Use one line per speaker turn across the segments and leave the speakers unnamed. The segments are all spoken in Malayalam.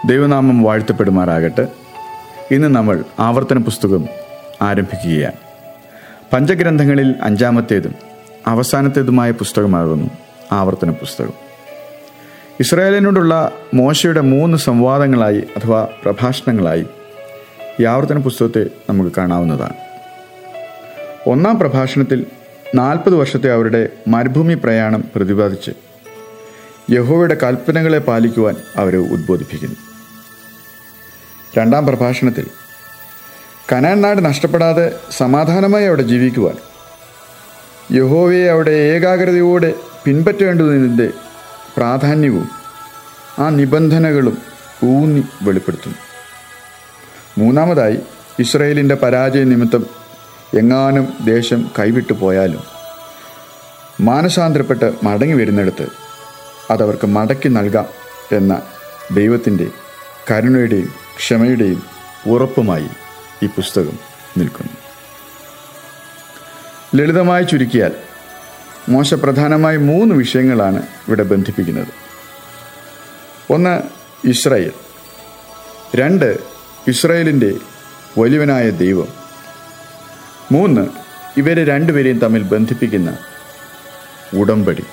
ദൈവനാമം വാഴ്ത്തപ്പെടുമാറാകട്ടെ ഇന്ന് നമ്മൾ ആവർത്തന പുസ്തകം ആരംഭിക്കുകയാണ് പഞ്ചഗ്രന്ഥങ്ങളിൽ അഞ്ചാമത്തേതും അവസാനത്തേതുമായ പുസ്തകമാകുന്നു ആവർത്തന പുസ്തകം ഇസ്രായേലിനോടുള്ള മോശയുടെ മൂന്ന് സംവാദങ്ങളായി അഥവാ പ്രഭാഷണങ്ങളായി ഈ ആവർത്തന പുസ്തകത്തെ നമുക്ക് കാണാവുന്നതാണ് ഒന്നാം പ്രഭാഷണത്തിൽ നാൽപ്പത് വർഷത്തെ അവരുടെ മരുഭൂമി പ്രയാണം പ്രതിപാദിച്ച് യഹോവയുടെ കൽപ്പനകളെ പാലിക്കുവാൻ അവരെ ഉദ്ബോധിപ്പിക്കുന്നു രണ്ടാം പ്രഭാഷണത്തിൽ കനാൻ നാട് നഷ്ടപ്പെടാതെ സമാധാനമായി അവിടെ ജീവിക്കുവാൻ യഹോവയെ അവിടെ ഏകാഗ്രതയോടെ പിൻപറ്റേണ്ടതിൻ്റെ പ്രാധാന്യവും ആ നിബന്ധനകളും ഊന്നി വെളിപ്പെടുത്തുന്നു മൂന്നാമതായി ഇസ്രയേലിൻ്റെ പരാജയ നിമിത്തം എങ്ങാനും ദേശം കൈവിട്ടു പോയാലും മാനസാന്തരപ്പെട്ട് മടങ്ങി വരുന്നിടത്ത് അതവർക്ക് മടക്കി നൽകാം എന്ന ദൈവത്തിൻ്റെ കരുണയുടെയും ക്ഷമയുടെയും ഉറപ്പുമായി ഈ പുസ്തകം നിൽക്കുന്നു ലളിതമായി ചുരുക്കിയാൽ മോശ പ്രധാനമായി മൂന്ന് വിഷയങ്ങളാണ് ഇവിടെ ബന്ധിപ്പിക്കുന്നത് ഒന്ന് ഇസ്രായേൽ രണ്ട് ഇസ്രായേലിൻ്റെ വലിയവനായ ദൈവം മൂന്ന് ഇവരെ രണ്ടുപേരെയും തമ്മിൽ ബന്ധിപ്പിക്കുന്ന ഉടമ്പടി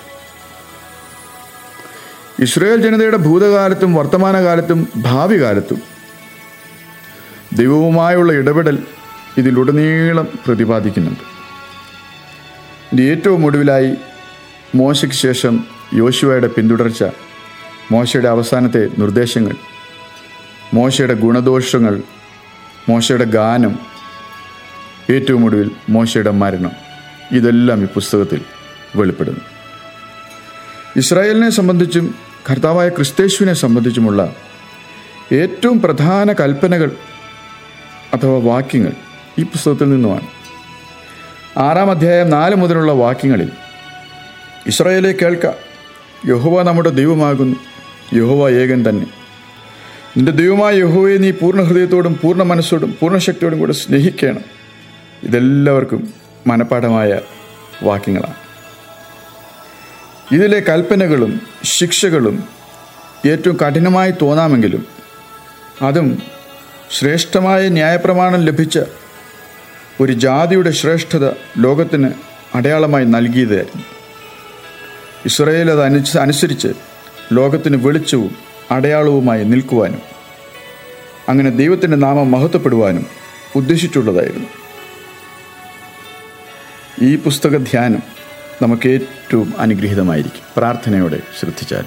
ഇസ്രായേൽ ജനതയുടെ ഭൂതകാലത്തും വർത്തമാനകാലത്തും ഭാവി കാലത്തും ദൈവവുമായുള്ള ഇടപെടൽ ഇതിലുടനീളം പ്രതിപാദിക്കുന്നുണ്ട് ഇത് ഏറ്റവും ഒടുവിലായി മോശയ്ക്ക് ശേഷം യോശുവയുടെ പിന്തുടർച്ച മോശയുടെ അവസാനത്തെ നിർദ്ദേശങ്ങൾ മോശയുടെ ഗുണദോഷങ്ങൾ മോശയുടെ ഗാനം ഏറ്റവും ഒടുവിൽ മോശയുടെ മരണം ഇതെല്ലാം ഈ പുസ്തകത്തിൽ വെളിപ്പെടുന്നു ഇസ്രായേലിനെ സംബന്ധിച്ചും കർത്താവായ ക്രിസ്തേശുവിനെ സംബന്ധിച്ചുമുള്ള ഏറ്റവും പ്രധാന കൽപ്പനകൾ അഥവാ വാക്യങ്ങൾ ഈ പുസ്തകത്തിൽ നിന്നുമാണ് ആറാം അധ്യായം നാല് മുതലുള്ള വാക്യങ്ങളിൽ ഇസ്രായേലെ കേൾക്ക യഹോവ നമ്മുടെ ദൈവമാകുന്നു യഹോവ ഏകൻ തന്നെ നിന്റെ ദൈവമായ യഹോവയെ നീ പൂർണ്ണ ഹൃദയത്തോടും പൂർണ്ണ മനസ്സോടും പൂർണ്ണ ശക്തിയോടും കൂടെ സ്നേഹിക്കണം ഇതെല്ലാവർക്കും മനഃപ്പാഠമായ വാക്യങ്ങളാണ് ഇതിലെ കൽപ്പനകളും ശിക്ഷകളും ഏറ്റവും കഠിനമായി തോന്നാമെങ്കിലും അതും ശ്രേഷ്ഠമായ ന്യായപ്രമാണം ലഭിച്ച ഒരു ജാതിയുടെ ശ്രേഷ്ഠത ലോകത്തിന് അടയാളമായി നൽകിയതായിരുന്നു ഇസ്രയേൽ അത് അനു അനുസരിച്ച് ലോകത്തിന് വെളിച്ചവും അടയാളവുമായി നിൽക്കുവാനും അങ്ങനെ ദൈവത്തിൻ്റെ നാമം മഹത്വപ്പെടുവാനും ഉദ്ദേശിച്ചുള്ളതായിരുന്നു ഈ പുസ്തക ധ്യാനം നമുക്ക് ഏറ്റവും അനുഗ്രഹീതമായിരിക്കും പ്രാർത്ഥനയോടെ ശ്രദ്ധിച്ചാൽ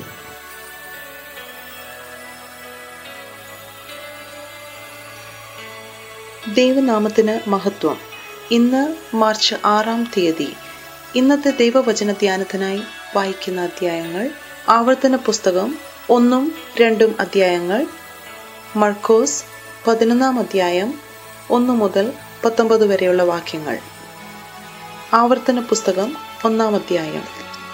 ദൈവനാമത്തിന് മഹത്വം ഇന്ന് മാർച്ച് ആറാം തീയതി ഇന്നത്തെ ദൈവവചന ധ്യാനത്തിനായി വായിക്കുന്ന അധ്യായങ്ങൾ ആവർത്തന പുസ്തകം ഒന്നും രണ്ടും അധ്യായങ്ങൾ മർക്കോസ് പതിനൊന്നാം അധ്യായം ഒന്ന് മുതൽ പത്തൊമ്പത് വരെയുള്ള വാക്യങ്ങൾ ആവർത്തന പുസ്തകം ഒന്നാം അധ്യായം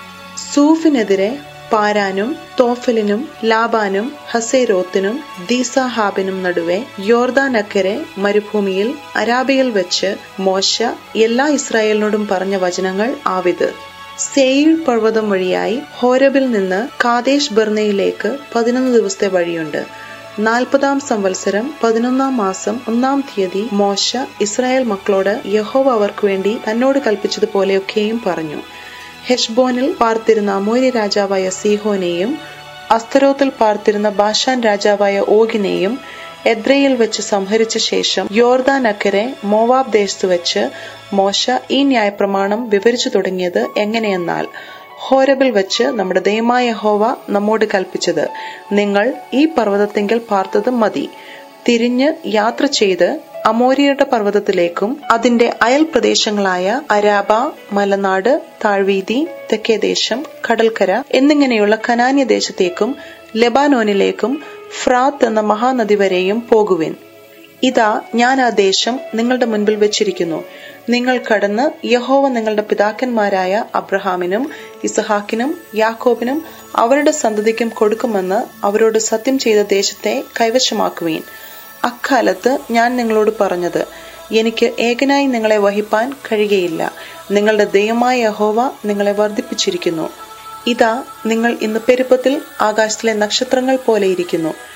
സൂഫിനെതിരെ പാരാനും തോഫലിനും ലാബാനും ഹസേരോത്തിനും ദീസാഹാബിനും നടുവെ യോർദാനക്കരെ മരുഭൂമിയിൽ അരാബിയിൽ വെച്ച് മോശ എല്ലാ ഇസ്രായേലിനോടും പറഞ്ഞ വചനങ്ങൾ ആവിത് സെയിൽ പർവ്വതം വഴിയായി ഹോരബിൽ നിന്ന് കാദേശ് ബർണയിലേക്ക് പതിനൊന്ന് ദിവസത്തെ വഴിയുണ്ട് നാൽപ്പതാം സംവത്സരം പതിനൊന്നാം മാസം ഒന്നാം തീയതി മോശ ഇസ്രായേൽ മക്കളോട് യഹോവ അവർക്ക് വേണ്ടി തന്നോട് കൽപ്പിച്ചതുപോലെയൊക്കെയും പറഞ്ഞു ഹെഷ്ബോനിൽ പാർത്തിരുന്ന അമോര്യ രാജാവായ സീഹോനെയും അസ്തരോത്തിൽ പാർത്തിരുന്ന ബാഷാൻ രാജാവായ ഓഗിനെയും എദ്രയിൽ വെച്ച് സംഹരിച്ച ശേഷം യോർദാൻ അക്കരെ മോവാബ് ദേശത്ത് വെച്ച് മോശ ഈ ന്യായപ്രമാണം വിവരിച്ചു തുടങ്ങിയത് എങ്ങനെയെന്നാൽ ഹോരബിൽ വെച്ച് നമ്മുടെ ദൈവമായ ഹോവ നമ്മോട് കൽപ്പിച്ചത് നിങ്ങൾ ഈ പർവ്വതത്തിങ്കൽ പാർത്തത് മതി തിരിഞ്ഞ് യാത്ര ചെയ്ത് അമോരിയയുടെ പർവ്വതത്തിലേക്കും അതിന്റെ അയൽ പ്രദേശങ്ങളായ അരാബ മലനാട് താഴ്വീതി തെക്കേദേശം കടൽക്കര എന്നിങ്ങനെയുള്ള കനാന്യ ദേശത്തേക്കും ലെബാനോനിലേക്കും ഫ്രാത്ത് എന്ന മഹാനദി വരെയും പോകുവിൻ ഇതാ ഞാൻ ആ ദേശം നിങ്ങളുടെ മുൻപിൽ വെച്ചിരിക്കുന്നു നിങ്ങൾ കടന്ന് യഹോവ നിങ്ങളുടെ പിതാക്കന്മാരായ അബ്രഹാമിനും ഇസഹാക്കിനും യാക്കോബിനും അവരുടെ സന്തതിക്കും കൊടുക്കുമെന്ന് അവരോട് സത്യം ചെയ്ത ദേശത്തെ കൈവശമാക്കുവീൻ അക്കാലത്ത് ഞാൻ നിങ്ങളോട് പറഞ്ഞത് എനിക്ക് ഏകനായി നിങ്ങളെ വഹിപ്പാൻ കഴിയുകയില്ല നിങ്ങളുടെ ദൈവമായ യഹോവ നിങ്ങളെ വർദ്ധിപ്പിച്ചിരിക്കുന്നു ഇതാ നിങ്ങൾ ഇന്ന് പെരുപ്പത്തിൽ ആകാശത്തിലെ നക്ഷത്രങ്ങൾ പോലെ ഇരിക്കുന്നു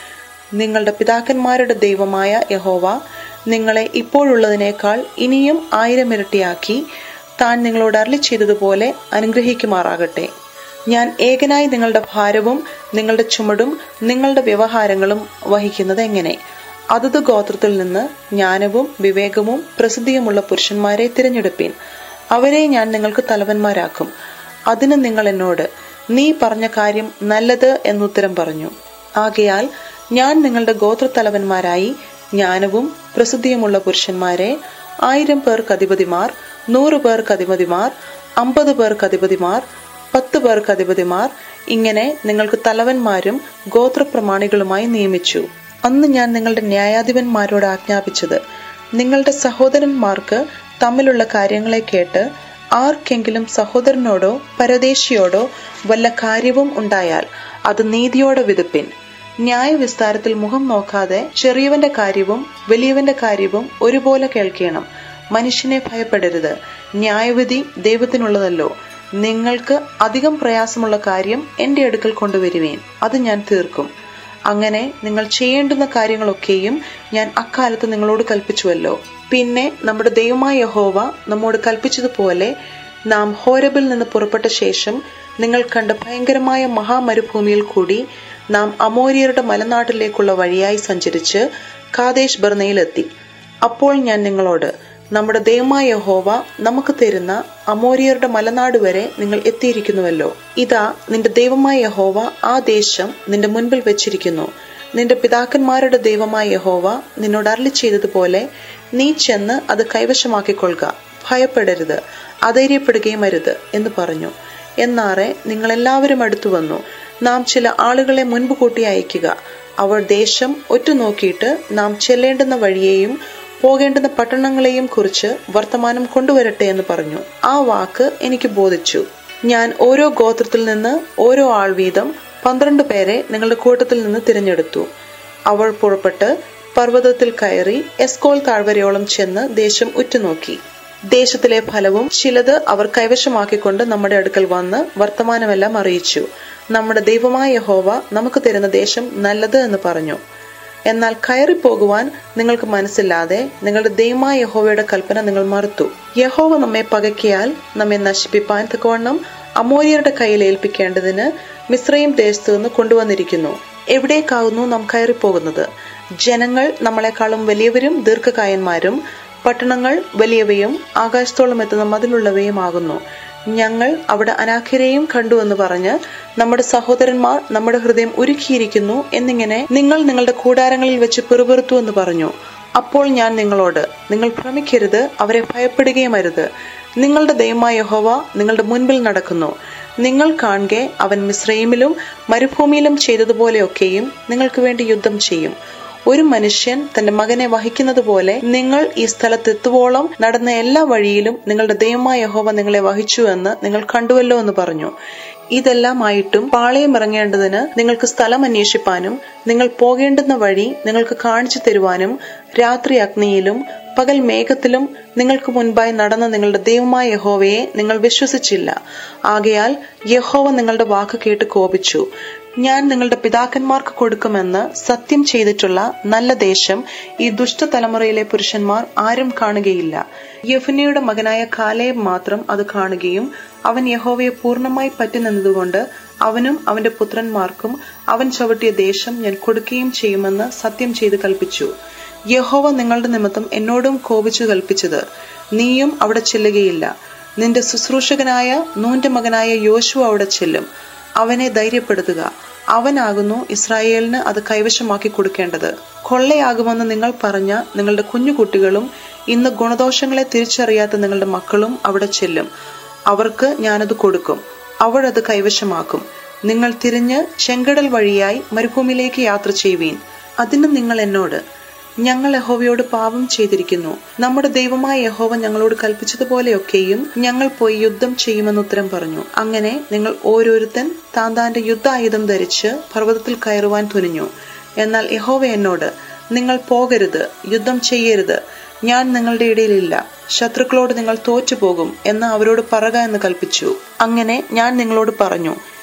നിങ്ങളുടെ പിതാക്കന്മാരുടെ ദൈവമായ യഹോവ നിങ്ങളെ ഇപ്പോഴുള്ളതിനേക്കാൾ ഇനിയും ആയിരം ഇരട്ടിയാക്കി താൻ നിങ്ങളോട് അരളി ചെയ്തതുപോലെ അനുഗ്രഹിക്കുമാറാകട്ടെ ഞാൻ ഏകനായി നിങ്ങളുടെ ഭാരവും നിങ്ങളുടെ ചുമടും നിങ്ങളുടെ വ്യവഹാരങ്ങളും വഹിക്കുന്നത് എങ്ങനെ അതത് ഗോത്രത്തിൽ നിന്ന് ജ്ഞാനവും വിവേകവും പ്രസിദ്ധിയുമുള്ള പുരുഷന്മാരെ തിരഞ്ഞെടുപ്പീൻ അവരെ ഞാൻ നിങ്ങൾക്ക് തലവന്മാരാക്കും അതിന് നിങ്ങൾ എന്നോട് നീ പറഞ്ഞ കാര്യം നല്ലത് എന്നുത്തരം പറഞ്ഞു ആകയാൽ ഞാൻ നിങ്ങളുടെ ഗോത്രത്തലവന്മാരായി ജ്ഞാനവും പ്രസിദ്ധിയുമുള്ള പുരുഷന്മാരെ ആയിരം പേർക്ക് അധിപതിമാർ നൂറ് പേർക്ക് അധിപതിമാർ അമ്പത് പേർക്ക് അധിപതിമാർ പത്ത് പേർക്ക് അധിപതിമാർ ഇങ്ങനെ നിങ്ങൾക്ക് തലവന്മാരും ഗോത്രപ്രമാണികളുമായി നിയമിച്ചു അന്ന് ഞാൻ നിങ്ങളുടെ ന്യായാധിപന്മാരോട് ആജ്ഞാപിച്ചത് നിങ്ങളുടെ സഹോദരന്മാർക്ക് തമ്മിലുള്ള കാര്യങ്ങളെ കേട്ട് ആർക്കെങ്കിലും സഹോദരനോടോ പരദേശിയോടോ വല്ല കാര്യവും ഉണ്ടായാൽ അത് നീതിയോടെ വിതുപ്പിൻ ന്യായവിസ്താരത്തിൽ മുഖം നോക്കാതെ ചെറിയവന്റെ കാര്യവും വലിയവന്റെ കാര്യവും ഒരുപോലെ കേൾക്കണം മനുഷ്യനെ ഭയപ്പെടരുത് ന്യായവിധി ദൈവത്തിനുള്ളതല്ലോ നിങ്ങൾക്ക് അധികം പ്രയാസമുള്ള കാര്യം എന്റെ അടുക്കൽ കൊണ്ടുവരുവേൻ അത് ഞാൻ തീർക്കും അങ്ങനെ നിങ്ങൾ ചെയ്യേണ്ടുന്ന കാര്യങ്ങളൊക്കെയും ഞാൻ അക്കാലത്ത് നിങ്ങളോട് കൽപ്പിച്ചുവല്ലോ പിന്നെ നമ്മുടെ ദൈവമായ യഹോവ നമ്മോട് കൽപ്പിച്ചതുപോലെ നാം ഹോരബിൽ നിന്ന് പുറപ്പെട്ട ശേഷം നിങ്ങൾ കണ്ട ഭയങ്കരമായ മഹാമരുഭൂമിയിൽ കൂടി നാം അമോരിയരുടെ മലനാട്ടിലേക്കുള്ള വഴിയായി സഞ്ചരിച്ച് കാദേശ് ബർണയിലെത്തി അപ്പോൾ ഞാൻ നിങ്ങളോട് നമ്മുടെ ദൈവമായ യഹോവ നമുക്ക് തരുന്ന അമോരിയരുടെ മലനാട് വരെ നിങ്ങൾ എത്തിയിരിക്കുന്നുവല്ലോ ഇതാ നിന്റെ ദൈവമായ യഹോവ ആ ദേശം നിന്റെ മുൻപിൽ വെച്ചിരിക്കുന്നു നിന്റെ പിതാക്കന്മാരുടെ ദൈവമായ യഹോവ നിന്നോട് അരളി ചെയ്തതുപോലെ നീ ചെന്ന് അത് കൈവശമാക്കിക്കൊള്ളുക ഭയപ്പെടരുത് അധൈര്യപ്പെടുകയും അരുത് എന്ന് പറഞ്ഞു എന്നാറെ നിങ്ങളെല്ലാവരും അടുത്തു വന്നു നാം ചില ആളുകളെ മുൻപ് കൂട്ടി അയക്കുക അവർ ദേശം ഒറ്റുനോക്കിയിട്ട് നാം ചെല്ലേണ്ടുന്ന വഴിയെയും പോകേണ്ടുന്ന പട്ടണങ്ങളെയും കുറിച്ച് വർത്തമാനം കൊണ്ടുവരട്ടെ എന്ന് പറഞ്ഞു ആ വാക്ക് എനിക്ക് ബോധിച്ചു ഞാൻ ഓരോ ഗോത്രത്തിൽ നിന്ന് ഓരോ ആൾ വീതം പന്ത്രണ്ട് പേരെ നിങ്ങളുടെ കൂട്ടത്തിൽ നിന്ന് തിരഞ്ഞെടുത്തു അവൾ പുറപ്പെട്ട് പർവ്വതത്തിൽ കയറി എസ്കോൾ താഴ്വരയോളം ചെന്ന് ദേശം ഉറ്റുനോക്കി ദേശത്തിലെ ഫലവും ചിലത് അവർ കൈവശമാക്കിക്കൊണ്ട് നമ്മുടെ അടുക്കൽ വന്ന് വർത്തമാനമെല്ലാം അറിയിച്ചു നമ്മുടെ ദൈവമായ യഹോവ നമുക്ക് തരുന്ന ദേശം നല്ലത് എന്ന് പറഞ്ഞു എന്നാൽ കയറിപ്പോകുവാൻ നിങ്ങൾക്ക് മനസ്സില്ലാതെ നിങ്ങളുടെ ദൈവമായ യഹോവയുടെ കൽപ്പന നിങ്ങൾ മറുത്തു യഹോവ നമ്മെ പകയ്ക്കിയാൽ നമ്മെ നശിപ്പിപ്പാൻ തക്കവണ്ണം അമോര്യരുടെ കയ്യിൽ ഏൽപ്പിക്കേണ്ടതിന് മിശ്രയും ദേശത്തു നിന്ന് കൊണ്ടുവന്നിരിക്കുന്നു എവിടേക്കാവുന്നു നാം കയറിപ്പോകുന്നത് ജനങ്ങൾ നമ്മളെക്കാളും വലിയവരും ദീർഘകായന്മാരും പട്ടണങ്ങൾ വലിയവയും ആകാശത്തോളം എത്തുന്ന മതിലുള്ളവയുമാകുന്നു ഞങ്ങൾ അവിടെ അനാഖിരെയും കണ്ടു എന്ന് പറഞ്ഞ് നമ്മുടെ സഹോദരന്മാർ നമ്മുടെ ഹൃദയം ഉരുക്കിയിരിക്കുന്നു എന്നിങ്ങനെ നിങ്ങൾ നിങ്ങളുടെ കൂടാരങ്ങളിൽ വെച്ച് പിറുപിറുത്തു എന്ന് പറഞ്ഞു അപ്പോൾ ഞാൻ നിങ്ങളോട് നിങ്ങൾ ഭ്രമിക്കരുത് അവരെ ഭയപ്പെടുകയും അരുത് നിങ്ങളുടെ ദൈവമായ യഹോവ നിങ്ങളുടെ മുൻപിൽ നടക്കുന്നു നിങ്ങൾ കാണുകെ അവൻ മിശ്രൈമിലും മരുഭൂമിയിലും ചെയ്തതുപോലെയൊക്കെയും നിങ്ങൾക്ക് വേണ്ടി യുദ്ധം ചെയ്യും ഒരു മനുഷ്യൻ തന്റെ മകനെ വഹിക്കുന്നത് പോലെ നിങ്ങൾ ഈ സ്ഥലത്തെത്തുവോളം നടന്ന എല്ലാ വഴിയിലും നിങ്ങളുടെ ദൈവമായ യഹോവ നിങ്ങളെ വഹിച്ചു എന്ന് നിങ്ങൾ കണ്ടുവല്ലോ എന്ന് പറഞ്ഞു ഇതെല്ലാമായിട്ടും പാളയം ഇറങ്ങേണ്ടതിന് നിങ്ങൾക്ക് സ്ഥലം അന്വേഷിപ്പാനും നിങ്ങൾ പോകേണ്ടുന്ന വഴി നിങ്ങൾക്ക് കാണിച്ചു തരുവാനും രാത്രി അഗ്നിയിലും പകൽ മേഘത്തിലും നിങ്ങൾക്ക് മുൻപായി നടന്ന നിങ്ങളുടെ ദൈവമായ യഹോവയെ നിങ്ങൾ വിശ്വസിച്ചില്ല ആകയാൽ യഹോവ നിങ്ങളുടെ വാക്ക് കേട്ട് കോപിച്ചു ഞാൻ നിങ്ങളുടെ പിതാക്കന്മാർക്ക് കൊടുക്കുമെന്ന് സത്യം ചെയ്തിട്ടുള്ള നല്ല ദേശം ഈ ദുഷ്ടതലമുറയിലെ പുരുഷന്മാർ ആരും കാണുകയില്ല യഫുനയുടെ മകനായ കാലേബ് മാത്രം അത് കാണുകയും അവൻ യഹോവയെ പൂർണ്ണമായി പറ്റി നിന്നതുകൊണ്ട് അവനും അവന്റെ പുത്രന്മാർക്കും അവൻ ചവിട്ടിയ ദേശം ഞാൻ കൊടുക്കുകയും ചെയ്യുമെന്ന് സത്യം ചെയ്ത് കൽപ്പിച്ചു യഹോവ നിങ്ങളുടെ നിമിത്തം എന്നോടും കോപിച്ചു കൽപ്പിച്ചത് നീയും അവിടെ ചെല്ലുകയില്ല നിന്റെ ശുശ്രൂഷകനായ നൂന്റെ മകനായ യോശു അവിടെ ചെല്ലും അവനെ ധൈര്യപ്പെടുത്തുക അവനാകുന്നു ഇസ്രായേലിന് അത് കൈവശമാക്കി കൊടുക്കേണ്ടത് കൊള്ളയാകുമെന്ന് നിങ്ങൾ പറഞ്ഞ നിങ്ങളുടെ കുഞ്ഞുകുട്ടികളും ഇന്ന് ഗുണദോഷങ്ങളെ തിരിച്ചറിയാത്ത നിങ്ങളുടെ മക്കളും അവിടെ ചെല്ലും അവർക്ക് ഞാനത് കൊടുക്കും അവരത് കൈവശമാക്കും നിങ്ങൾ തിരിഞ്ഞ് ചെങ്കടൽ വഴിയായി മരുഭൂമിയിലേക്ക് യാത്ര ചെയ്യുവീൻ അതിന് നിങ്ങൾ എന്നോട് ഞങ്ങൾ യഹോവയോട് പാപം ചെയ്തിരിക്കുന്നു നമ്മുടെ ദൈവമായ യഹോവ ഞങ്ങളോട് കൽപ്പിച്ചതുപോലെയൊക്കെയും ഞങ്ങൾ പോയി യുദ്ധം ചെയ്യുമെന്ന് ഉത്തരം പറഞ്ഞു അങ്ങനെ നിങ്ങൾ ഓരോരുത്തൻ താൻ താന്റെ യുദ്ധായുധം ധരിച്ച് പർവ്വതത്തിൽ കയറുവാൻ തുനിഞ്ഞു എന്നാൽ യഹോവ എന്നോട് നിങ്ങൾ പോകരുത് യുദ്ധം ചെയ്യരുത് ഞാൻ നിങ്ങളുടെ ഇടയിലില്ല ശത്രുക്കളോട് നിങ്ങൾ തോറ്റുപോകും എന്ന് അവരോട് പറക എന്ന് കൽപ്പിച്ചു അങ്ങനെ ഞാൻ നിങ്ങളോട് പറഞ്ഞു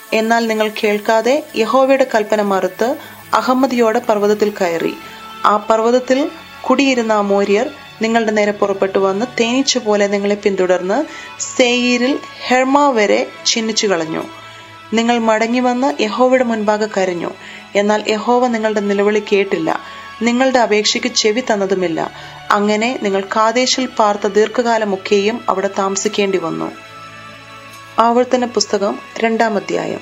എന്നാൽ നിങ്ങൾ കേൾക്കാതെ യഹോവയുടെ കൽപ്പന മറുത്ത് അഹമ്മദിയോടെ പർവ്വതത്തിൽ കയറി ആ പർവ്വതത്തിൽ കുടിയിരുന്ന അമോര്യർ നിങ്ങളുടെ നേരെ പുറപ്പെട്ടു വന്ന് തേനീച്ച പോലെ നിങ്ങളെ പിന്തുടർന്ന് സേയിരിൽ ഹെർമ വരെ ചിഹ്നിച്ചു കളഞ്ഞു നിങ്ങൾ മടങ്ങി വന്ന് യഹോവയുടെ മുൻപാകെ കരഞ്ഞു എന്നാൽ യഹോവ നിങ്ങളുടെ നിലവിളി കേട്ടില്ല നിങ്ങളുടെ അപേക്ഷയ്ക്ക് ചെവി തന്നതുമില്ല അങ്ങനെ നിങ്ങൾ കാദേശിൽ പാർത്ത ദീർഘകാലമൊക്കെയും അവിടെ താമസിക്കേണ്ടി വന്നു ആവർത്തന പുസ്തകം രണ്ടാം അധ്യായം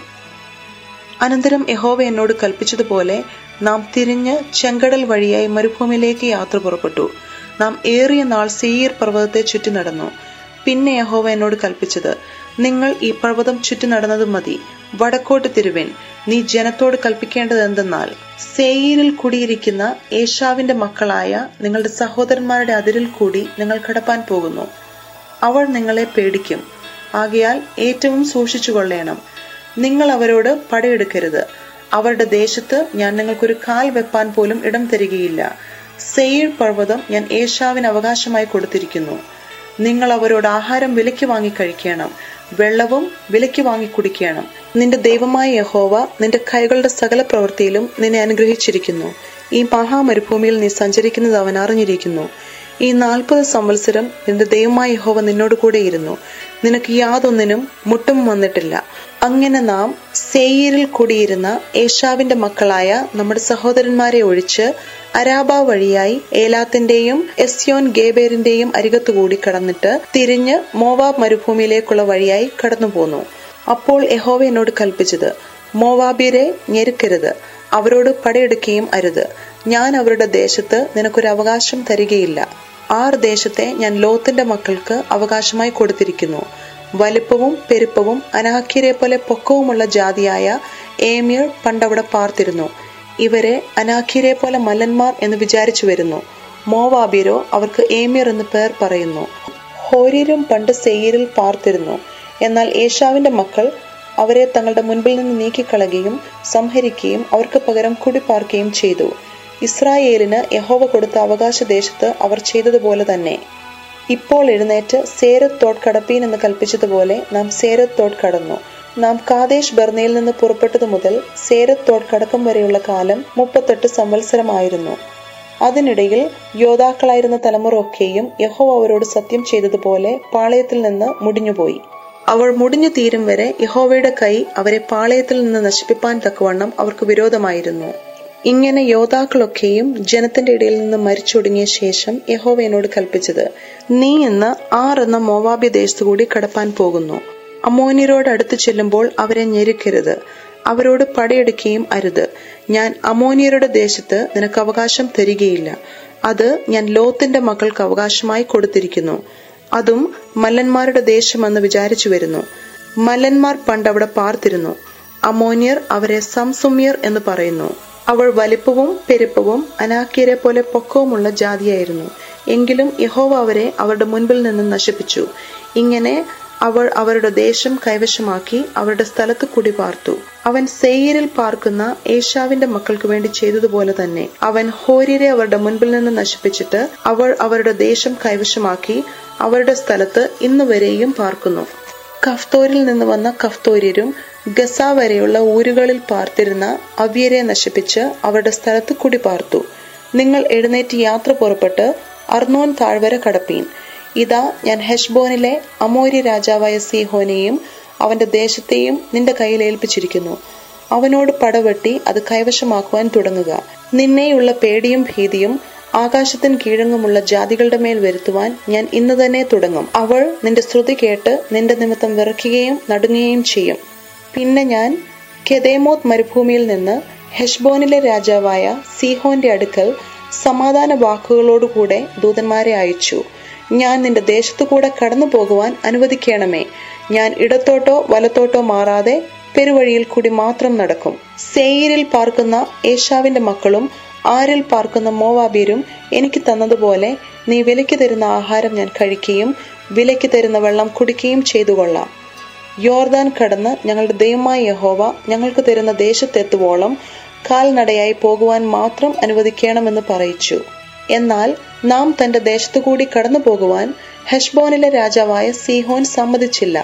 അനന്തരം യഹോവ എന്നോട് കൽപ്പിച്ചതുപോലെ നാം തിരിഞ്ഞ് ചെങ്കടൽ വഴിയായി മരുഭൂമിയിലേക്ക് യാത്ര പുറപ്പെട്ടു നാം ഏറിയ നാൾ സെയ്യീർ പർവ്വതത്തെ ചുറ്റി നടന്നു പിന്നെ യഹോവ എന്നോട് കൽപ്പിച്ചത് നിങ്ങൾ ഈ പർവ്വതം ചുറ്റി നടന്നതും മതി വടക്കോട്ട് തിരുവേൻ നീ ജനത്തോട് കൽപ്പിക്കേണ്ടത് എന്തെന്നാൽ സേയിരിൽ കുടിയിരിക്കുന്ന ഏഷാവിന്റെ മക്കളായ നിങ്ങളുടെ സഹോദരന്മാരുടെ അതിരിൽ കൂടി നിങ്ങൾ കടപ്പാൻ പോകുന്നു അവൾ നിങ്ങളെ പേടിക്കും ആകയാൽ ഏറ്റവും സൂക്ഷിച്ചു കൊള്ളേണം നിങ്ങൾ അവരോട് പടയെടുക്കരുത് അവരുടെ ദേശത്ത് ഞാൻ നിങ്ങൾക്കൊരു കാൽ വെപ്പാൻ പോലും ഇടം തരികയില്ല സെയ്ർ പർവ്വതം ഞാൻ ഏഷാവിന് അവകാശമായി കൊടുത്തിരിക്കുന്നു നിങ്ങൾ അവരോട് ആഹാരം വിലയ്ക്ക് വാങ്ങി കഴിക്കണം വെള്ളവും വിലയ്ക്ക് വാങ്ങി കുടിക്കണം നിന്റെ ദൈവമായ യഹോവ നിന്റെ കൈകളുടെ സകല പ്രവൃത്തിയിലും നിന്നെ അനുഗ്രഹിച്ചിരിക്കുന്നു ഈ മഹാമരുഭൂമിയിൽ നീ സഞ്ചരിക്കുന്നത് അവൻ അറിഞ്ഞിരിക്കുന്നു ഈ നാൽപ്പത് സംവത്സരം നിന്റെ ദൈവമായ യഹോവ നിന്നോട് കൂടെയിരുന്നു നിനക്ക് യാതൊന്നിനും മുട്ടും വന്നിട്ടില്ല അങ്ങനെ നാം സേയിരിൽ കൂടിയിരുന്ന ഏഷാവിന്റെ മക്കളായ നമ്മുടെ സഹോദരന്മാരെ ഒഴിച്ച് അരാബ വഴിയായി ഏലാത്തിന്റെയും എസ്യോൻ ഗേബേറിന്റെയും അരികത്തുകൂടി കടന്നിട്ട് തിരിഞ്ഞ് മോവാബ് മരുഭൂമിയിലേക്കുള്ള വഴിയായി കടന്നുപോന്നു അപ്പോൾ യഹോവ എന്നോട് കൽപ്പിച്ചത് മോവാബിരെ ഞെരുക്കരുത് അവരോട് പടയെടുക്കുകയും അരുത് ഞാൻ അവരുടെ ദേശത്ത് നിനക്കൊരു അവകാശം തരികയില്ല ആർ ദേശത്തെ ഞാൻ ലോത്തിന്റെ മക്കൾക്ക് അവകാശമായി കൊടുത്തിരിക്കുന്നു വലിപ്പവും പെരുപ്പവും അനാഖ്യരെ പോലെ പൊക്കവുമുള്ള ജാതിയായ ഏമിയർ പണ്ടവിടെ പാർത്തിരുന്നു ഇവരെ അനാഖ്യരെ പോലെ മല്ലന്മാർ എന്ന് വിചാരിച്ചു വരുന്നു മോവാബിരോ അവർക്ക് ഏമിയർ എന്ന് പേർ പറയുന്നു ഹോര്യരും പണ്ട് സെയ്യരിൽ പാർത്തിരുന്നു എന്നാൽ ഏഷാവിന്റെ മക്കൾ അവരെ തങ്ങളുടെ മുൻപിൽ നിന്ന് നീക്കിക്കളയുകയും സംഹരിക്കുകയും അവർക്ക് പകരം കുടിപ്പാർക്കുകയും ചെയ്തു ഇസ്രായേലിന് യഹോവ കൊടുത്ത അവകാശ ദേശത്ത് അവർ ചെയ്തതുപോലെ തന്നെ ഇപ്പോൾ എഴുന്നേറ്റ് സേരത്തോട് കടപ്പീൻ എന്ന് കൽപ്പിച്ചതുപോലെ നാം സേരത്തോട് കടന്നു നാം കാദേശ് ബർണയിൽ നിന്ന് പുറപ്പെട്ടതു മുതൽ സേരത്തോട് കടക്കം വരെയുള്ള കാലം മുപ്പത്തെട്ട് സംവത്സരമായിരുന്നു അതിനിടയിൽ യോദ്ധാക്കളായിരുന്ന തലമുറ ഒക്കെയും യഹോ അവരോട് സത്യം ചെയ്തതുപോലെ പാളയത്തിൽ നിന്ന് മുടിഞ്ഞുപോയി അവൾ മുടിഞ്ഞു തീരും വരെ യഹോവയുടെ കൈ അവരെ പാളയത്തിൽ നിന്ന് നശിപ്പിപ്പാൻ തക്കവണ്ണം അവർക്ക് വിരോധമായിരുന്നു ഇങ്ങനെ യോദ്ധാക്കളൊക്കെയും ജനത്തിന്റെ ഇടയിൽ നിന്ന് മരിച്ചൊടുങ്ങിയ ശേഷം യഹോവ എന്നോട് കൽപ്പിച്ചത് നീ ഇന്ന് ആർ എന്ന മോവാബി ദേശത്തുകൂടി കടപ്പാൻ പോകുന്നു അമോനിയരോട് അടുത്ത് ചെല്ലുമ്പോൾ അവരെ ഞെരുക്കരുത് അവരോട് പടയെടുക്കുകയും അരുത് ഞാൻ അമോനിയരുടെ ദേശത്ത് നിനക്ക് അവകാശം തരികയില്ല അത് ഞാൻ ലോത്തിന്റെ മക്കൾക്ക് അവകാശമായി കൊടുത്തിരിക്കുന്നു അതും മല്ലന്മാരുടെ ദേശമെന്ന് വിചാരിച്ചു വരുന്നു മല്ലന്മാർ പണ്ട് അവിടെ പാർത്തിരുന്നു അമോനിയർ അവരെ സംസുമ്യർ എന്ന് പറയുന്നു അവൾ വലിപ്പവും പെരുപ്പവും അനാക്യരെ പോലെ പൊക്കവുമുള്ള ജാതിയായിരുന്നു എങ്കിലും യഹോവ അവരെ അവരുടെ മുൻപിൽ നിന്ന് നശിപ്പിച്ചു ഇങ്ങനെ അവൾ അവരുടെ ദേശം കൈവശമാക്കി അവരുടെ സ്ഥലത്ത് കുടി പാർത്തു അവൻ സെയ്യരിൽ പാർക്കുന്ന ഏഷാവിന്റെ മക്കൾക്ക് വേണ്ടി ചെയ്തതുപോലെ തന്നെ അവൻ ഹോര്യരെ അവരുടെ മുൻപിൽ നിന്ന് നശിപ്പിച്ചിട്ട് അവൾ അവരുടെ ദേശം കൈവശമാക്കി അവരുടെ സ്ഥലത്ത് ഇന്നുവരെയും പാർക്കുന്നു കഫ്തോരിൽ നിന്ന് വന്ന കഫ്തോര്യരും ഗസ വരെയുള്ള ഊരുകളിൽ പാർത്തിരുന്ന അവ്യരെ നശിപ്പിച്ച് അവരുടെ സ്ഥലത്ത് കുടി പാർത്തു നിങ്ങൾ എഴുന്നേറ്റ് യാത്ര പുറപ്പെട്ട് അർണോൻ താഴ്വര കടപ്പീൻ ഇതാ ഞാൻ ഹെഷ്ബോനിലെ അമോരി രാജാവായ സീഹോനെയും അവന്റെ ദേശത്തെയും നിന്റെ കയ്യിൽ ഏൽപ്പിച്ചിരിക്കുന്നു അവനോട് പടവെട്ടി അത് കൈവശമാക്കുവാൻ തുടങ്ങുക നിന്നെയുള്ള പേടിയും ഭീതിയും ആകാശത്തിന് കീഴങ്ങുമുള്ള ജാതികളുടെ മേൽ വരുത്തുവാൻ ഞാൻ ഇന്ന് തന്നെ തുടങ്ങും അവൾ നിന്റെ ശ്രുതി കേട്ട് നിന്റെ നിമിത്തം വിറയ്ക്കുകയും നടുങ്ങുകയും ചെയ്യും പിന്നെ ഞാൻ കെദേമോത്ത് മരുഭൂമിയിൽ നിന്ന് ഹെഷ്ബോനിലെ രാജാവായ സീഹോന്റെ അടുക്കൽ സമാധാന വാക്കുകളോടുകൂടെ ദൂതന്മാരെ അയച്ചു ഞാൻ നിന്റെ ദേശത്തു കൂടെ കടന്നു പോകുവാൻ അനുവദിക്കണമേ ഞാൻ ഇടത്തോട്ടോ വലത്തോട്ടോ മാറാതെ പെരുവഴിയിൽ കൂടി മാത്രം നടക്കും സെയ്യിരിൽ പാർക്കുന്ന ഏഷാവിന്റെ മക്കളും ആരിൽ പാർക്കുന്ന മോവാബീരും എനിക്ക് തന്നതുപോലെ നീ വിലയ്ക്ക് തരുന്ന ആഹാരം ഞാൻ കഴിക്കുകയും വിലയ്ക്ക് തരുന്ന വെള്ളം കുടിക്കുകയും ചെയ്തു കൊള്ളാം യോർദാൻ കടന്ന് ഞങ്ങളുടെ ദൈവമായ യഹോവ ഞങ്ങൾക്ക് തരുന്ന ദേശത്തെത്തുവോളം കാൽനടയായി പോകുവാൻ മാത്രം അനുവദിക്കണമെന്ന് പറയിച്ചു എന്നാൽ നാം തന്റെ ദേശത്തുകൂടി കടന്നു പോകുവാൻ ഹെഷ്ബോനിലെ രാജാവായ സീഹോൻ സമ്മതിച്ചില്ല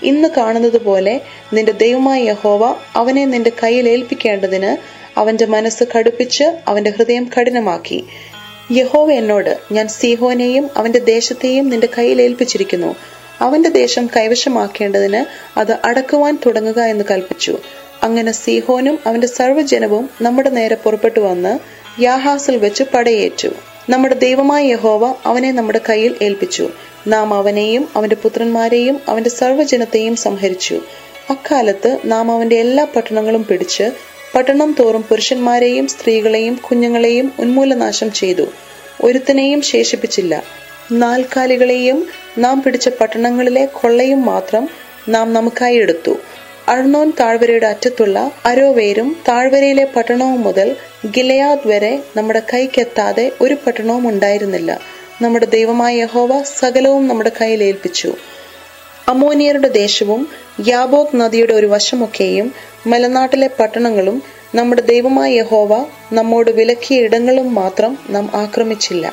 ഇന്ന് കാണുന്നത് പോലെ നിന്റെ ദൈവമായ യഹോവ അവനെ നിന്റെ കയ്യിൽ ഏൽപ്പിക്കേണ്ടതിന് അവന്റെ മനസ്സ് കടുപ്പിച്ച് അവന്റെ ഹൃദയം കഠിനമാക്കി യഹോവ എന്നോട് ഞാൻ സീഹോനെയും അവന്റെ ദേശത്തെയും നിന്റെ കയ്യിൽ ഏൽപ്പിച്ചിരിക്കുന്നു അവന്റെ ദേശം കൈവശമാക്കേണ്ടതിന് അത് അടക്കുവാൻ തുടങ്ങുക എന്ന് കൽപ്പിച്ചു അങ്ങനെ സീഹോനും അവന്റെ സർവ്വജനവും നമ്മുടെ നേരെ പുറപ്പെട്ടു വന്ന് യാഹാസിൽ വെച്ച് പടയേറ്റു നമ്മുടെ ദൈവമായ യഹോവ അവനെ നമ്മുടെ കയ്യിൽ ഏൽപ്പിച്ചു നാം അവനെയും അവന്റെ പുത്രന്മാരെയും അവന്റെ സർവ്വജനത്തെയും സംഹരിച്ചു അക്കാലത്ത് നാം അവന്റെ എല്ലാ പട്ടണങ്ങളും പിടിച്ച് പട്ടണം തോറും പുരുഷന്മാരെയും സ്ത്രീകളെയും കുഞ്ഞുങ്ങളെയും ഉന്മൂലനാശം ചെയ്തു ഒരുത്തനെയും ശേഷിപ്പിച്ചില്ല നാൽക്കാലികളെയും നാം പിടിച്ച പട്ടണങ്ങളിലെ കൊള്ളയും മാത്രം നാം നമുക്കായി എടുത്തു അർണോൻ താഴ്വരയുടെ അറ്റത്തുള്ള അരോവേരും താഴ്വരയിലെ പട്ടണവും മുതൽ ഗിലയാദ് വരെ നമ്മുടെ കൈക്കെത്താതെ ഒരു പട്ടണവും ഉണ്ടായിരുന്നില്ല നമ്മുടെ ദൈവമായ യഹോവ സകലവും നമ്മുടെ കയ്യിൽ ഏൽപ്പിച്ചു അമോനിയരുടെ ദേശവും യാബോക് നദിയുടെ ഒരു വശമൊക്കെയും മലനാട്ടിലെ പട്ടണങ്ങളും നമ്മുടെ ദൈവമായ യഹോവ നമ്മോട് വിലക്കിയ ഇടങ്ങളും മാത്രം നാം ആക്രമിച്ചില്ല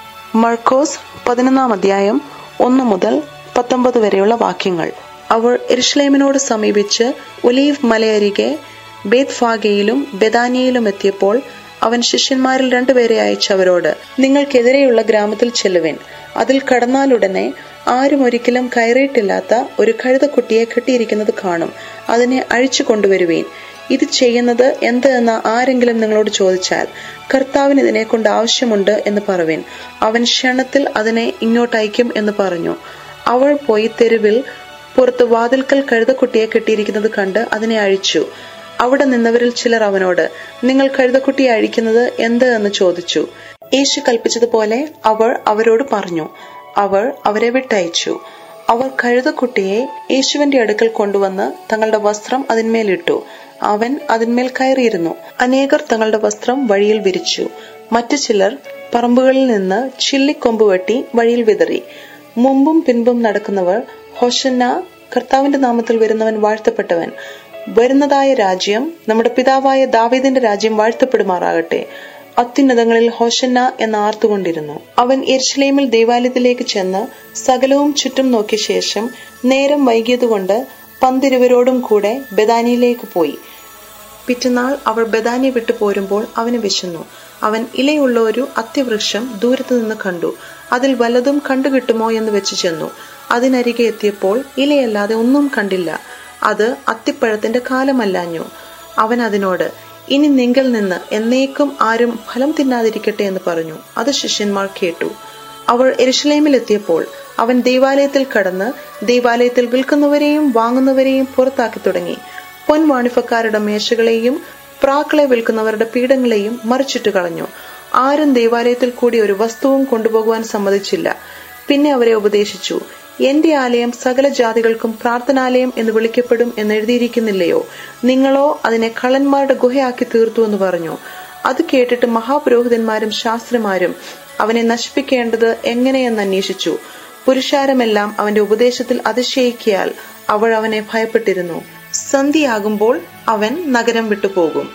മർക്കോസ് പതിനൊന്നാം അധ്യായം ഒന്ന് മുതൽ പത്തൊമ്പത് വരെയുള്ള വാക്യങ്ങൾ അവർ എരുഷലേമിനോട് സമീപിച്ച് ഒലീവ് മലയരികെ ബേത്ഫാഗയിലും ബെദാനിയയിലും എത്തിയപ്പോൾ അവൻ ശിഷ്യന്മാരിൽ രണ്ടുപേരെ അയച്ചു അവരോട് നിങ്ങൾക്കെതിരെയുള്ള ഗ്രാമത്തിൽ ചെല്ലുവിൻ അതിൽ കടന്നാലുടനെ ആരും ഒരിക്കലും കയറിയിട്ടില്ലാത്ത ഒരു കഴുതക്കുട്ടിയെ കെട്ടിയിരിക്കുന്നത് കാണും അതിനെ അഴിച്ചു കൊണ്ടുവരുവീൻ ഇത് ചെയ്യുന്നത് എന്ത് എന്ന് ആരെങ്കിലും നിങ്ങളോട് ചോദിച്ചാൽ കർത്താവിന് ഇതിനെ കൊണ്ട് ആവശ്യമുണ്ട് എന്ന് പറവിൻ അവൻ ക്ഷണത്തിൽ അതിനെ ഇങ്ങോട്ടയക്കും എന്ന് പറഞ്ഞു അവൾ പോയി തെരുവിൽ പുറത്ത് വാതിൽക്കൽ കഴുതക്കുട്ടിയെ കെട്ടിയിരിക്കുന്നത് കണ്ട് അതിനെ അഴിച്ചു അവിടെ നിന്നവരിൽ ചിലർ അവനോട് നിങ്ങൾ കഴുതക്കുട്ടിയെ അഴിക്കുന്നത് എന്ത് എന്ന് ചോദിച്ചു യേശു കൽപ്പിച്ചതുപോലെ അവൾ അവരോട് പറഞ്ഞു അവൾ അവരെ വിട്ടയച്ചു അവർ കഴുതക്കുട്ടിയെ യേശുവിന്റെ അടുക്കൽ കൊണ്ടുവന്ന് തങ്ങളുടെ വസ്ത്രം അതിന്മേലിട്ടു അവൻ അതിന്മേൽ കയറിയിരുന്നു അനേകർ തങ്ങളുടെ വസ്ത്രം വഴിയിൽ വിരിച്ചു മറ്റു ചിലർ പറമ്പുകളിൽ നിന്ന് ചില്ലിക്കൊമ്പ് വെട്ടി വഴിയിൽ വിതറി മുമ്പും പിൻപും നടക്കുന്നവർ ഹോഷന്ന കർത്താവിന്റെ നാമത്തിൽ വരുന്നവൻ വാഴ്ത്തപ്പെട്ടവൻ വരുന്നതായ രാജ്യം നമ്മുടെ പിതാവായ ദാവീദിന്റെ രാജ്യം വാഴ്ത്തപ്പെടുമാറാകട്ടെ അത്യുന്നതങ്ങളിൽ ഹോഷന്ന എന്ന് ആർത്തുകൊണ്ടിരുന്നു അവൻ എർഷലേമിൽ ദേവാലയത്തിലേക്ക് ചെന്ന് സകലവും ചുറ്റും നോക്കിയ ശേഷം നേരം വൈകിയതുകൊണ്ട് പന്തിരുവരോടും കൂടെ ബദാനിയിലേക്ക് പോയി പിറ്റന്നാൾ അവൾ ബദാനിയെ വിട്ടു പോരുമ്പോൾ അവന് വിശന്നു അവൻ ഇലയുള്ള ഒരു അത്യവൃക്ഷം ദൂരത്തു നിന്ന് കണ്ടു അതിൽ വല്ലതും കണ്ടുകിട്ടുമോ എന്ന് വെച്ച് ചെന്നു അതിനരികെ എത്തിയപ്പോൾ ഇലയല്ലാതെ ഒന്നും കണ്ടില്ല അത് അത്തിപ്പഴത്തിന്റെ കാലമല്ലാഞ്ഞു അവൻ അതിനോട് ഇനി നിങ്കിൽ നിന്ന് എന്നേക്കും ആരും ഫലം തിന്നാതിരിക്കട്ടെ എന്ന് പറഞ്ഞു അത് ശിഷ്യന്മാർ കേട്ടു അവൾ എരുഷലേമിൽ എത്തിയപ്പോൾ അവൻ ദേവാലയത്തിൽ കടന്ന് ദേവാലയത്തിൽ വിൽക്കുന്നവരെയും വാങ്ങുന്നവരെയും പുറത്താക്കി തുടങ്ങി പൊൻവാണിഫക്കാരുടെ മേശകളെയും പ്രാക്കളെ വിൽക്കുന്നവരുടെ പീഠങ്ങളെയും മറിച്ചിട്ട് കളഞ്ഞു ആരും ദേവാലയത്തിൽ കൂടി ഒരു വസ്തുവും കൊണ്ടുപോകുവാൻ സമ്മതിച്ചില്ല പിന്നെ അവരെ ഉപദേശിച്ചു എന്റെ ആലയം സകല ജാതികൾക്കും പ്രാർത്ഥനാലയം എന്ന് വിളിക്കപ്പെടും എന്ന് എഴുതിയിരിക്കുന്നില്ലയോ നിങ്ങളോ അതിനെ കള്ളന്മാരുടെ ഗുഹയാക്കി തീർത്തു എന്ന് പറഞ്ഞു അത് കേട്ടിട്ട് മഹാപുരോഹിതന്മാരും ശാസ്ത്രമാരും അവനെ നശിപ്പിക്കേണ്ടത് എങ്ങനെയെന്ന് അന്വേഷിച്ചു പുരുഷാരമെല്ലാം അവന്റെ ഉപദേശത്തിൽ അതിശയിക്കിയാൽ അവൾ അവനെ ഭയപ്പെട്ടിരുന്നു സന്ധിയാകുമ്പോൾ അവൻ നഗരം വിട്ടുപോകും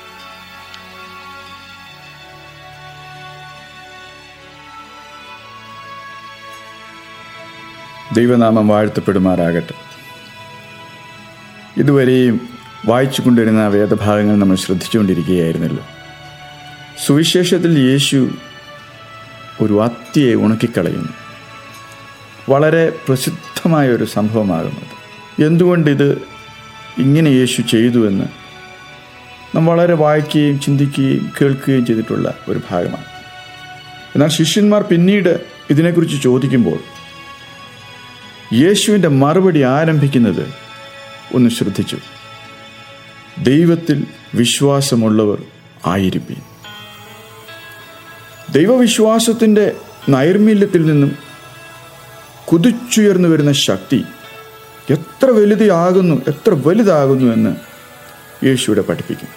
ദൈവനാമം വാഴ്ത്തപ്പെടുമാറാകട്ടെ ഇതുവരെയും വായിച്ചു കൊണ്ടിരുന്ന വേദഭാഗങ്ങൾ നമ്മൾ ശ്രദ്ധിച്ചുകൊണ്ടിരിക്കുകയായിരുന്നല്ലോ സുവിശേഷത്തിൽ യേശു ഒരു അത്തിയെ ഉണക്കിക്കളയുന്നു വളരെ പ്രസിദ്ധമായ ഒരു സംഭവമാകുന്നത് എന്തുകൊണ്ടിത് ഇങ്ങനെ യേശു ചെയ്തുവെന്ന് നാം വളരെ വായിക്കുകയും ചിന്തിക്കുകയും കേൾക്കുകയും ചെയ്തിട്ടുള്ള ഒരു ഭാഗമാണ് എന്നാൽ ശിഷ്യന്മാർ പിന്നീട് ഇതിനെക്കുറിച്ച് ചോദിക്കുമ്പോൾ യേശുവിൻ്റെ മറുപടി ആരംഭിക്കുന്നത് ഒന്ന് ശ്രദ്ധിച്ചു ദൈവത്തിൽ വിശ്വാസമുള്ളവർ ആയിരിക്കും ദൈവവിശ്വാസത്തിൻ്റെ നൈർമല്യത്തിൽ നിന്നും കുതിച്ചുയർന്നു വരുന്ന ശക്തി എത്ര വലുതാകുന്നു എത്ര വലുതാകുന്നു എന്ന് യേശുവിടെ പഠിപ്പിക്കും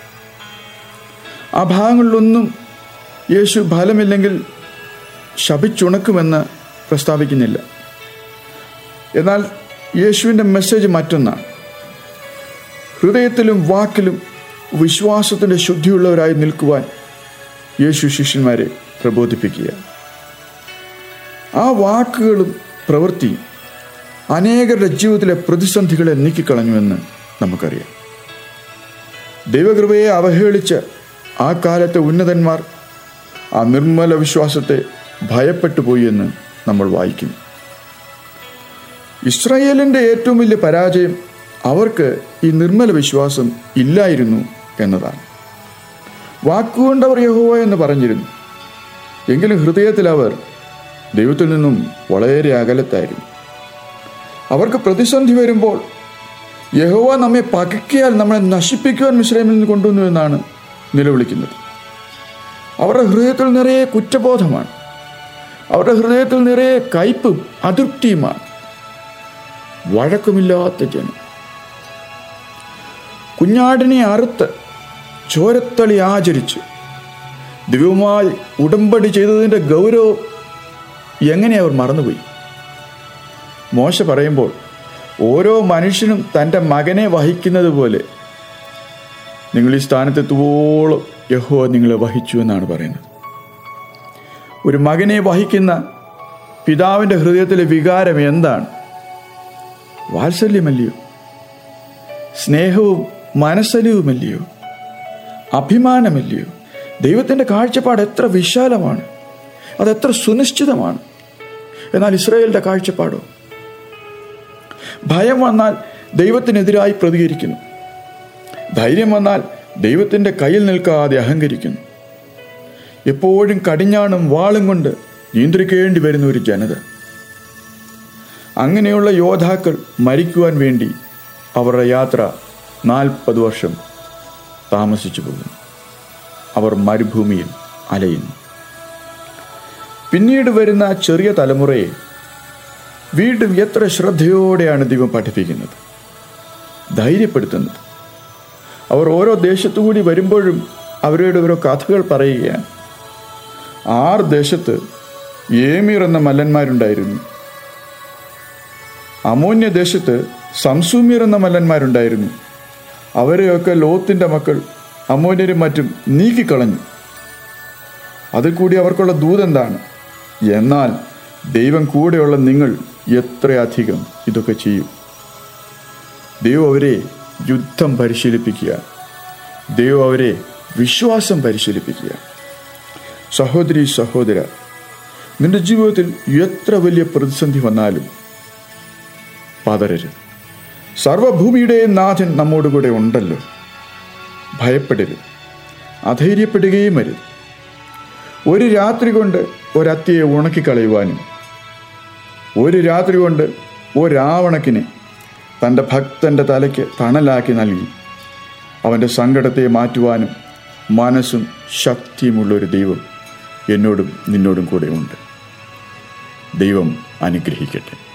ആ ഭാഗങ്ങളിലൊന്നും യേശു ഫലമില്ലെങ്കിൽ ശപിച്ചുണക്കുമെന്ന് പ്രസ്താവിക്കുന്നില്ല എന്നാൽ യേശുവിൻ്റെ മെസ്സേജ് മറ്റൊന്നാണ് ഹൃദയത്തിലും വാക്കിലും വിശ്വാസത്തിൻ്റെ ശുദ്ധിയുള്ളവരായി നിൽക്കുവാൻ യേശു ശിഷ്യന്മാരെ പ്രബോധിപ്പിക്കുക ആ വാക്കുകളും പ്രവൃത്തിയും അനേകരുടെ ജീവിതത്തിലെ പ്രതിസന്ധികളെ നീക്കിക്കളഞ്ഞുവെന്ന് നമുക്കറിയാം ദൈവകൃപയെ അവഹേളിച്ച് ആ കാലത്തെ ഉന്നതന്മാർ ആ നിർമ്മല വിശ്വാസത്തെ ഭയപ്പെട്ടു പോയി എന്ന് നമ്മൾ വായിക്കുന്നു ഇസ്രായേലിൻ്റെ ഏറ്റവും വലിയ പരാജയം അവർക്ക് ഈ നിർമ്മല വിശ്വാസം ഇല്ലായിരുന്നു എന്നതാണ് വാക്കുകൊണ്ട് അവർ യഹോവ എന്ന് പറഞ്ഞിരുന്നു എങ്കിലും ഹൃദയത്തിൽ അവർ ദൈവത്തിൽ നിന്നും വളരെ അകലത്തായിരുന്നു അവർക്ക് പ്രതിസന്ധി വരുമ്പോൾ യഹോവ നമ്മെ പകയ്ക്കിയാൽ നമ്മളെ നശിപ്പിക്കുവാൻ മിശ്രമിൽ നിന്ന് കൊണ്ടുവന്നു എന്നാണ് നിലവിളിക്കുന്നത് അവരുടെ ഹൃദയത്തിൽ നിറയെ കുറ്റബോധമാണ് അവരുടെ ഹൃദയത്തിൽ നിറയെ കയ്പും അതൃപ്തിയുമാണ് വഴക്കമില്ലാത്ത ജനം കുഞ്ഞാടിനെ അറുത്ത് ചോരത്തളി ആചരിച്ച് ദിവ്യമായി ഉടമ്പടി ചെയ്തതിൻ്റെ ഗൗരവം എങ്ങനെ അവർ മറന്നുപോയി മോശ പറയുമ്പോൾ ഓരോ മനുഷ്യനും തൻ്റെ മകനെ വഹിക്കുന്നത് പോലെ നിങ്ങൾ ഈ സ്ഥാനത്തെത്തുവോളം യഹോ നിങ്ങളെ വഹിച്ചു എന്നാണ് പറയുന്നത് ഒരു മകനെ വഹിക്കുന്ന പിതാവിൻ്റെ ഹൃദയത്തിലെ വികാരം എന്താണ് വാത്സല്യമല്ലയോ സ്നേഹവും മനസ്സലിവുമല്ലയോ അഭിമാനമല്ലയോ ദൈവത്തിൻ്റെ കാഴ്ചപ്പാട് എത്ര വിശാലമാണ് അതെത്ര സുനിശ്ചിതമാണ് എന്നാൽ ഇസ്രായേലിൻ്റെ കാഴ്ചപ്പാടോ ഭയം വന്നാൽ ദൈവത്തിനെതിരായി പ്രതികരിക്കുന്നു ധൈര്യം വന്നാൽ ദൈവത്തിൻ്റെ കയ്യിൽ നിൽക്കാതെ അഹങ്കരിക്കുന്നു എപ്പോഴും കടിഞ്ഞാണും വാളും കൊണ്ട് നിയന്ത്രിക്കേണ്ടി വരുന്ന ഒരു ജനത അങ്ങനെയുള്ള യോദ്ധാക്കൾ മരിക്കുവാൻ വേണ്ടി അവരുടെ യാത്ര നാൽപ്പത് വർഷം താമസിച്ചു പോകുന്നു അവർ മരുഭൂമിയിൽ അലയുന്നു പിന്നീട് വരുന്ന ചെറിയ തലമുറയെ വീണ്ടും എത്ര ശ്രദ്ധയോടെയാണ് ദൈവം പഠിപ്പിക്കുന്നത് ധൈര്യപ്പെടുത്തുന്നത് അവർ ഓരോ ദേശത്തുകൂടി വരുമ്പോഴും അവരുടെ ഓരോ കഥകൾ പറയുകയാണ് ആറ് ദേശത്ത് ഏമീർ എന്ന മല്ലന്മാരുണ്ടായിരുന്നു അമോന്യ ദേശത്ത് സംസൂമ്യർ എന്ന മല്ലന്മാരുണ്ടായിരുന്നു അവരെയൊക്കെ ലോത്തിൻ്റെ മക്കൾ അമോന്യരും മറ്റും നീക്കിക്കളഞ്ഞു അതിൽ കൂടി അവർക്കുള്ള ദൂതെന്താണ് എന്നാൽ ദൈവം കൂടെയുള്ള നിങ്ങൾ എത്രയധികം ഇതൊക്കെ ചെയ്യും ദൈവം അവരെ യുദ്ധം പരിശീലിപ്പിക്കുക ദൈവം അവരെ വിശ്വാസം പരിശീലിപ്പിക്കുക സഹോദരി സഹോദര നിന്റെ ജീവിതത്തിൽ എത്ര വലിയ പ്രതിസന്ധി വന്നാലും പതരരുത് സർവഭൂമിയുടെയും നാഥൻ നമ്മോടുകൂടെ ഉണ്ടല്ലോ ഭയപ്പെടരുത് അധൈര്യപ്പെടുകയും അരുത് ഒരു രാത്രി കൊണ്ട് ഒരത്തിയെ ഉണക്കിക്കളയുവാനും ഒരു രാത്രി കൊണ്ട് ഒരാവണക്കിനെ തൻ്റെ ഭക്തൻ്റെ തലയ്ക്ക് തണലാക്കി നൽകി അവൻ്റെ സങ്കടത്തെ മാറ്റുവാനും മനസ്സും ശക്തിയുമുള്ളൊരു ദൈവം എന്നോടും നിന്നോടും കൂടെ ഉണ്ട് ദൈവം അനുഗ്രഹിക്കട്ടെ